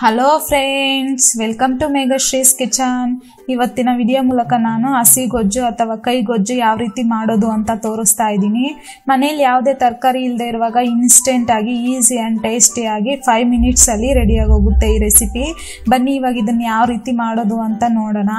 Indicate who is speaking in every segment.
Speaker 1: hello friends welcome to Meghashree's kitchen ಇವತ್ತಿನ video ಮೂಲಕ ನಾನು ಹಸಿ ಗೊಜ್ಜು ಅಥವಾ ಕೈ ಗೊಜ್ಜು ಯಾವ ರೀತಿ ಮಾಡೋದು ಅಂತ ತೋರಿಸ್ತಾ ಇದ್ದೀನಿ ಮನೇಲಿ ಯಾವುದೇ ತರಕಾರಿ ಇಲ್ಲದೆ ಇರುವಾಗ ಇನ್ಸ್ಟೆಂಟ್ ಆಗಿ ಈಸಿ ಆ್ಯಂಡ್ ಟೇಸ್ಟಿಯಾಗಿ ಫೈವ್ ಮಿನಿಟ್ಸಲ್ಲಿ ರೆಡಿಯಾಗಿ ಹೋಗುತ್ತೆ ಈ ರೆಸಿಪಿ ಬನ್ನಿ ಇವಾಗ ಇದನ್ನು ಯಾವ ರೀತಿ ಮಾಡೋದು ಅಂತ ನೋಡೋಣ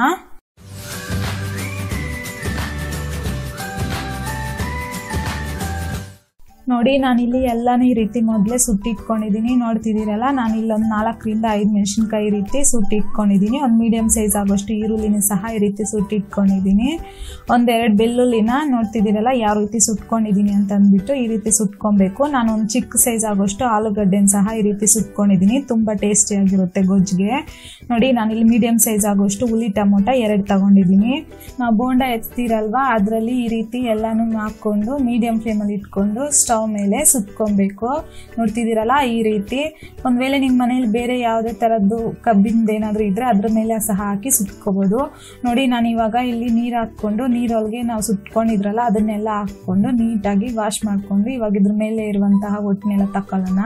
Speaker 1: ನೋಡಿ ನಾನಿಲ್ಲಿ ಎಲ್ಲನೂ ಈ ರೀತಿ ಮೊದಲೇ ಸುಟ್ಟಿಟ್ಕೊಂಡಿದ್ದೀನಿ ನೋಡ್ತಿದ್ದೀರಲ್ಲ ನಾನು ಇಲ್ಲೊಂದು ನಾಲ್ಕರಿಂದ ಐದು ಮೆಣಸಿನ್ಕಾಯಿ ಈ ರೀತಿ ಸುಟ್ಟಿಟ್ಕೊಂಡಿದ್ದೀನಿ ಒಂದು ಮೀಡಿಯಮ್ ಸೈಜ್ ಆಗೋಷ್ಟು ಈರುಳ್ಳಿನ ಸಹ ಈ ರೀತಿ ಸುಟ್ಟಿಟ್ಕೊಂಡಿದ್ದೀನಿ ಒಂದೆರಡು ಬೆಳ್ಳುಳ್ಳಿನ ನೋಡ್ತಿದ್ದೀರಲ್ಲ ಯಾವ ರೀತಿ ಸುಟ್ಕೊಂಡಿದ್ದೀನಿ ಅಂತ ಅಂದ್ಬಿಟ್ಟು ಈ ರೀತಿ ಸುಟ್ಕೊಬೇಕು ನಾನು ಒಂದು ಚಿಕ್ಕ ಸೈಜ್ ಆಗೋಷ್ಟು ಆಲೂಗಡ್ಡೆನ ಸಹ ಈ ರೀತಿ ಸುಟ್ಕೊಂಡಿದ್ದೀನಿ ತುಂಬ ಟೇಸ್ಟಿಯಾಗಿರುತ್ತೆ ಗೊಜ್ಜಿಗೆ ನೋಡಿ ನಾನಿಲ್ಲಿ ಮೀಡಿಯಮ್ ಸೈಜ್ ಆಗೋಷ್ಟು ಹುಳಿ ಟೊಮೊಟ ಎರಡು ತಗೊಂಡಿದ್ದೀನಿ ನಾವು ಬೋಂಡ ಎತ್ತೀರಲ್ವಾ ಅದರಲ್ಲಿ ಈ ರೀತಿ ಎಲ್ಲನೂ ಹಾಕ್ಕೊಂಡು ಮೀಡಿಯಮ್ ಫ್ಲೇಮಲ್ಲಿ ಇಟ್ಕೊಂಡು ಸ್ಟವ್ ಮೇಲೆ ಸುತ್ಕೊಬೇಕು ನೋಡ್ತಿದ್ದೀರಲ್ಲ ಈ ರೀತಿ ಒಂದು ವೇಳೆ ನಿಮ್ಮ ಮನೇಲಿ ಬೇರೆ ಯಾವುದೇ ಥರದ್ದು ಕಬ್ಬಿಂದ ಏನಾದರೂ ಇದ್ದರೆ ಅದ್ರ ಮೇಲೆ ಸಹ ಹಾಕಿ ಸುತ್ಕೋಬೋದು ನೋಡಿ ನಾನು ಇವಾಗ ಇಲ್ಲಿ ನೀರು ಹಾಕ್ಕೊಂಡು ನೀರೊಳಗೆ ನಾವು ಸುಟ್ಕೊಂಡಿದ್ರಲ್ಲ ಅದನ್ನೆಲ್ಲ ಹಾಕ್ಕೊಂಡು ನೀಟಾಗಿ ವಾಶ್ ಮಾಡಿಕೊಂಡು ಇವಾಗ ಇದ್ರ ಮೇಲೆ ಇರುವಂತಹ ಒಟ್ಟನ್ನೆಲ್ಲ ತಕೊಳ್ಳೋಣ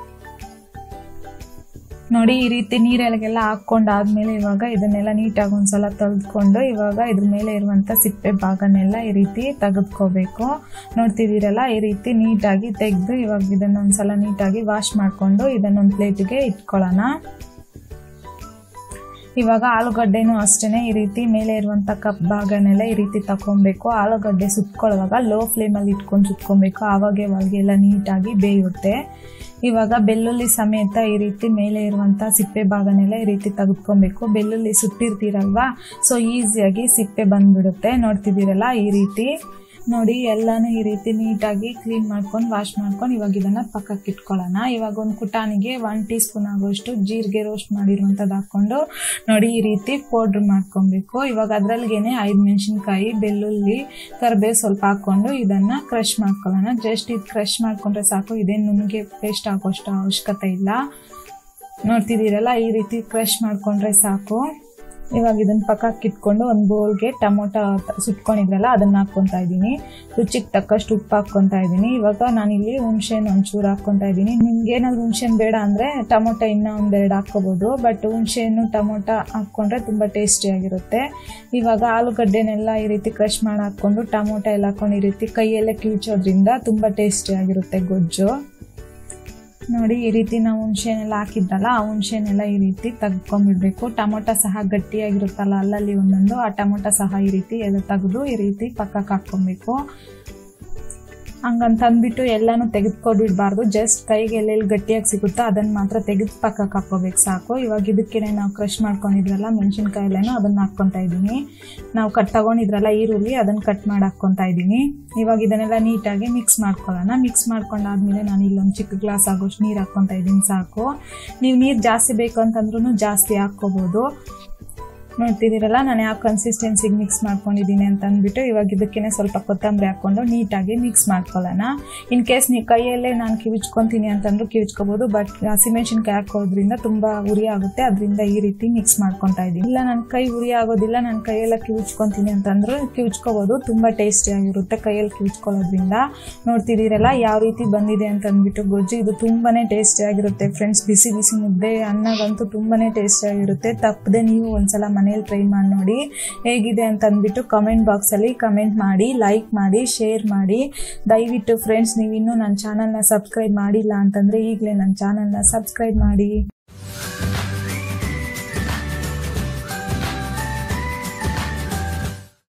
Speaker 1: ನೋಡಿ ಈ ರೀತಿ ನೀರೆಲ್ಲ ಹಾಕ್ಕೊಂಡಾದ್ಮೇಲೆ ಇವಾಗ ಇದನ್ನೆಲ್ಲ ನೀಟಾಗಿ ಒಂದ್ಸಲ ತೊಳೆದ್ಕೊಂಡು ಇವಾಗ ಇದ್ರ ಮೇಲೆ ಇರುವಂಥ ಸಿಪ್ಪೆ ಭಾಗನೆಲ್ಲ ಈ ರೀತಿ ತೆಗೆದ್ಕೋಬೇಕು ನೋಡ್ತಿದ್ದೀರಲ್ಲ ಈ ರೀತಿ ನೀಟಾಗಿ ತೆಗೆದು ಇವಾಗ ಇದನ್ನೊಂದ್ಸಲ ನೀಟಾಗಿ ವಾಶ್ ಮಾಡಿಕೊಂಡು ಇದನ್ನೊಂದು ಪ್ಲೇಟಿಗೆ ಇಟ್ಕೊಳ್ಳೋಣ ಇವಾಗ ಆಲೂಗಡ್ಡೆನೂ ಅಷ್ಟೇ ಈ ರೀತಿ ಮೇಲೆ ಇರುವಂಥ ಕಪ್ ಭಾಗನೆಲ್ಲ ಈ ರೀತಿ ತಗೊಬೇಕು ಆಲೂಗಡ್ಡೆ ಸುತ್ಕೊಳ್ಳುವಾಗ ಲೋ ಫ್ಲೇಮಲ್ಲಿ ಇಟ್ಕೊಂಡು ಸುತ್ಕೊಬೇಕು ಆವಾಗೆ ಒಳಗೆ ಎಲ್ಲ ನೀಟಾಗಿ ಬೇಯುತ್ತೆ ಇವಾಗ ಬೆಳ್ಳುಳ್ಳಿ ಸಮೇತ ಈ ರೀತಿ ಮೇಲೆ ಇರುವಂಥ ಸಿಪ್ಪೆ ಭಾಗನೆಲ್ಲ ಈ ರೀತಿ ತೆಗೆದುಕೊಬೇಕು ಬೆಳ್ಳುಳ್ಳಿ ಸುಟ್ಟಿರ್ತೀರಲ್ವಾ ಸೊ ಈಸಿಯಾಗಿ ಸಿಪ್ಪೆ ಬಂದ್ಬಿಡುತ್ತೆ ನೋಡ್ತಿದ್ದೀರಲ್ಲ ಈ ರೀತಿ ನೋಡಿ ಎಲ್ಲನೂ ಈ ರೀತಿ ನೀಟಾಗಿ ಕ್ಲೀನ್ ಮಾಡ್ಕೊಂಡು ವಾಶ್ ಮಾಡ್ಕೊಂಡು ಇವಾಗ ಇದನ್ನು ಪಕ್ಕಕ್ಕೆ ಇಟ್ಕೊಳ್ಳೋಣ ಇವಾಗ ಒಂದು ಕುಟಾನಿಗೆ ಒನ್ ಟೀ ಸ್ಪೂನ್ ಆಗೋಷ್ಟು ಜೀರಿಗೆ ರೋಸ್ಟ್ ಮಾಡಿರುವಂಥದ್ದು ಹಾಕ್ಕೊಂಡು ನೋಡಿ ಈ ರೀತಿ ಪೌಡ್ರ್ ಮಾಡ್ಕೊಬೇಕು ಇವಾಗ ಅದರಲ್ಲಿಗೇನೆ ಐದು ಮೆಣಸಿನ್ಕಾಯಿ ಬೆಳ್ಳುಳ್ಳಿ ಕರಿಬೇವು ಸ್ವಲ್ಪ ಹಾಕ್ಕೊಂಡು ಇದನ್ನು ಕ್ರಷ್ ಮಾಡ್ಕೊಳ್ಳೋಣ ಜಸ್ಟ್ ಇದು ಕ್ರಷ್ ಮಾಡ್ಕೊಂಡ್ರೆ ಸಾಕು ಇದೇನು ನುಗ್ಗೆ ಪೇಸ್ಟ್ ಹಾಕೋಷ್ಟು ಅವಶ್ಯಕತೆ ಇಲ್ಲ ನೋಡ್ತಿದ್ದೀರಲ್ಲ ಈ ರೀತಿ ಕ್ರಷ್ ಮಾಡ್ಕೊಂಡ್ರೆ ಸಾಕು ಇವಾಗ ಇದನ್ನ ಪಕ್ಕಕ್ಕೆ ಇಟ್ಕೊಂಡು ಒಂದು ಬೌಲ್ಗೆ ಟೊಮೊಟೊ ಸುಟ್ಕೊಂಡಿದ್ರಲ್ಲ ಅದನ್ನ ಹಾಕ್ಕೊತಾ ಇದ್ದೀನಿ ರುಚಿಗೆ ತಕ್ಕಷ್ಟು ಉಪ್ಪು ಹಾಕ್ಕೊತಾ ಇದ್ದೀನಿ ಇವಾಗ ನಾನಿಲ್ಲಿ ಹುಣ್ಸೆಹಣ್ಣು ಒಂಚೂರು ಹಾಕ್ಕೊತಾ ಇದ್ದೀನಿ ನಿಮ್ಗೆ ಏನಾದ್ರು ಹುಣ್ಸೆಹಣ್ಣು ಬೇಡ ಅಂದರೆ ಟೊಮೊಟೊ ಇನ್ನೂ ಒಂದೆರಡು ಹಾಕ್ಕೋಬೋದು ಬಟ್ ಹುಣ್ಸೆಹಣ್ಣು ಟೊಮೊಟೊ ಹಾಕ್ಕೊಂಡ್ರೆ ತುಂಬ ಟೇಸ್ಟಿಯಾಗಿರುತ್ತೆ ಇವಾಗ ಆಲೂಗಡ್ಡೆನೆಲ್ಲ ಈ ರೀತಿ ಕ್ರಷ್ ಮಾಡಿ ಹಾಕ್ಕೊಂಡು ಟೊಮೊಟೊ ಎಲ್ಲ ಹಾಕೊಂಡು ಈ ರೀತಿ ಕೈಯಲ್ಲೇ ಕಿವುಚೋದ್ರಿಂದ ತುಂಬ ಟೇಸ್ಟಿಯಾಗಿರುತ್ತೆ ಗೊಜ್ಜು ನೋಡಿ ಈ ರೀತಿ ನಾವು ಹುಣ್ಸೆನೆಲ್ಲ ಹಾಕಿದ್ದಲ್ಲ ಆ ಹುಣ್ಸೆನೆಲ್ಲ ಈ ರೀತಿ ತೆಗ್ಕೊಂಡ್ಬಿಡ್ಬೇಕು ಟೊಮೊಟೊ ಸಹ ಗಟ್ಟಿಯಾಗಿರುತ್ತಲ್ಲ ಅಲ್ಲಲ್ಲಿ ಒಂದೊಂದು ಆ ಟೊಮೊಟೊ ಸಹ ಈ ರೀತಿ ಎಲ್ಲ ತೆಗೆದು ಈ ರೀತಿ ಪಕ್ಕಕ್ಕೆ ಹಾಕ್ಕೊಬೇಕು ಹಂಗಂತ ಅಂದ್ಬಿಟ್ಟು ಎಲ್ಲನೂ ತೆಗೆದುಕೊಡ್ಬಿಡ್ಬಾರ್ದು ಜಸ್ಟ್ ಕೈಗೆ ಎಲ್ಲೆಲ್ಲಿ ಗಟ್ಟಿಯಾಗಿ ಸಿಗುತ್ತೋ ಅದನ್ನು ಮಾತ್ರ ತೆಗೆದು ಪಕ್ಕಕ್ಕೆ ಹಾಕ್ಕೋಬೇಕು ಸಾಕು ಇವಾಗ ಇದಕ್ಕೇನೆ ನಾವು ಕ್ರಷ್ ಮಾಡ್ಕೊಂಡಿದ್ರಲ್ಲ ಮೆಣಸಿನ್ಕಾಯಿಲೇನೋ ಅದನ್ನು ಹಾಕ್ಕೊತಾ ಇದ್ದೀನಿ ನಾವು ಕಟ್ ತಗೊಂಡಿದ್ರಲ್ಲ ಈರುಳ್ಳಿ ಅದನ್ನು ಕಟ್ ಮಾಡಿ ಹಾಕ್ಕೊತಾ ಇದ್ದೀನಿ ಇವಾಗ ಇದನ್ನೆಲ್ಲ ನೀಟಾಗಿ ಮಿಕ್ಸ್ ಮಾಡ್ಕೊಳ್ಳೋಣ ಮಿಕ್ಸ್ ಮಾಡ್ಕೊಂಡಾದ್ಮೇಲೆ ನಾನು ಇಲ್ಲೊಂದು ಚಿಕ್ಕ ಗ್ಲಾಸ್ ಆಗೋಷ್ಟು ನೀರು ಹಾಕ್ಕೊತಾ ಇದ್ದೀನಿ ಸಾಕು ನೀವು ನೀರು ಜಾಸ್ತಿ ಬೇಕು ಅಂತಂದ್ರೂ ಜಾಸ್ತಿ ಹಾಕ್ಕೋಬೋದು ನೋಡ್ತಿದ್ದೀರಲ್ಲ ನಾನು ಯಾವ ಕನ್ಸಿಸ್ಟೆನ್ಸಿಗೆ ಮಿಕ್ಸ್ ಮಾಡ್ಕೊಂಡಿದ್ದೀನಿ ಅಂತ ಅಂದ್ಬಿಟ್ಟು ಇವಾಗ ಇದಕ್ಕೇನೆ ಸ್ವಲ್ಪ ಕೊತ್ತಂಬರಿ ಹಾಕ್ಕೊಂಡು ನೀಟಾಗಿ ಮಿಕ್ಸ್ ಮಾಡ್ಕೊಳ್ಳೋಣ ಇನ್ ಕೇಸ್ ನೀವು ಕೈಯಲ್ಲೇ ನಾನು ಕಿವಿಚ್ಕೊತೀನಿ ಅಂತಂದ್ರೂ ಕಿವಿಚ್ಕೋಬೋದು ಬಟ್ ಹಸಿಮೆಣ್ಸಿನ್ಕಾಯಿ ಹಾಕೋದ್ರಿಂದ ತುಂಬ ಉರಿ ಆಗುತ್ತೆ ಅದರಿಂದ ಈ ರೀತಿ ಮಿಕ್ಸ್ ಮಾಡ್ಕೊತಾ ಇದ್ದೀನಿ ಇಲ್ಲ ನನ್ನ ಕೈ ಉರಿ ಆಗೋದಿಲ್ಲ ನಾನು ಕೈಯೆಲ್ಲ ಕಿವಿಚ್ಕೊತೀನಿ ಅಂತಂದ್ರೂ ಕಿವಿಚ್ಕೋಬೋದು ತುಂಬ ಟೇಸ್ಟಿಯಾಗಿರುತ್ತೆ ಕೈಯಲ್ಲಿ ಕಿವಿಚ್ಕೊಳ್ಳೋದ್ರಿಂದ ನೋಡ್ತಿದ್ದೀರಲ್ಲ ಯಾವ ರೀತಿ ಬಂದಿದೆ ಅಂತ ಅಂದ್ಬಿಟ್ಟು ಗೊಜ್ಜು ಇದು ತುಂಬಾ ಟೇಸ್ಟಿಯಾಗಿರುತ್ತೆ ಫ್ರೆಂಡ್ಸ್ ಬಿಸಿ ಬಿಸಿ ಮುದ್ದೆ ಅನ್ನಗಂತೂ ತುಂಬಾ ಟೇಸ್ಟಿಯಾಗಿರುತ್ತೆ ತಪ್ಪದೆ ನೀವು ಒಂದ್ಸಲ ಮನೇಲಿ ಟ್ರೈ ಮಾಡಿ ನೋಡಿ ಹೇಗಿದೆ ಅಂತ ಅಂದ್ಬಿಟ್ಟು ಕಮೆಂಟ್ ಬಾಕ್ಸಲ್ಲಿ ಕಮೆಂಟ್ ಮಾಡಿ ಲೈಕ್ ಮಾಡಿ ಶೇರ್ ಮಾಡಿ ದಯವಿಟ್ಟು ಫ್ರೆಂಡ್ಸ್ ನೀವು ಇನ್ನೂ ನನ್ನ ಚಾನಲ್ನ ಸಬ್ಸ್ಕ್ರೈಬ್ ಮಾಡಿಲ್ಲ ಅಂತಂದರೆ ಈಗಲೇ ನನ್ನ ಚಾನಲ್ನ ಸಬ್ಸ್ಕ್ರೈಬ್ ಮಾಡಿ